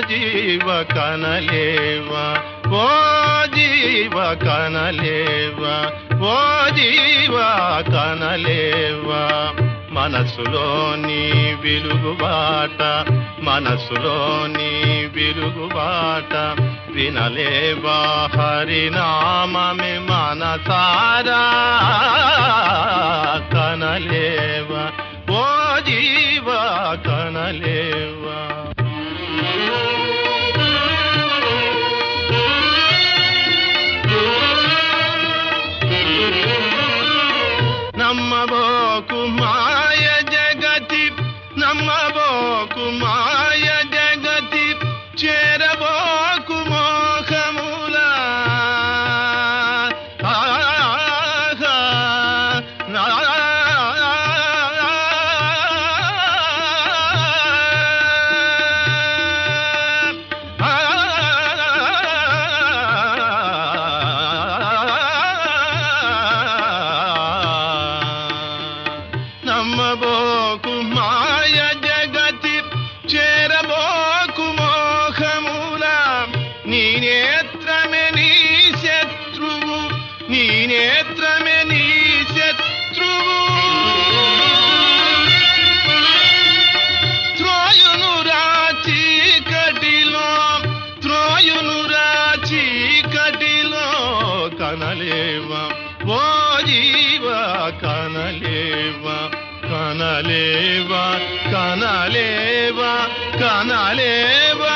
జీవ కనలేవా ఓ జీవ కనలేవా ఓ జీవ కనలేవా మనసులోని వెలుగుబాట మనసులోని వెలుగుబాట వినలేవా హరినామమి మనసారా కనలేవా ఓ జీవ కనలేవా నమ్మబోకు మాయ జగతి నమ్మబోకు మాయ జగతి చేరబోకు మోహములా ఆహా, నా- నమ్మబోకు మాయ జగతి చేరబోకు మోహముల నీ నేత్రమే నీ శత్రువు నీ నేత్రమే నీ శత్రువు త్రోయును రాచి కటిలో త్రోయును రాచి కటిలో కనలేవా ఓ జీవ కనలేవా కనలేవా కనలేవా కనలేవా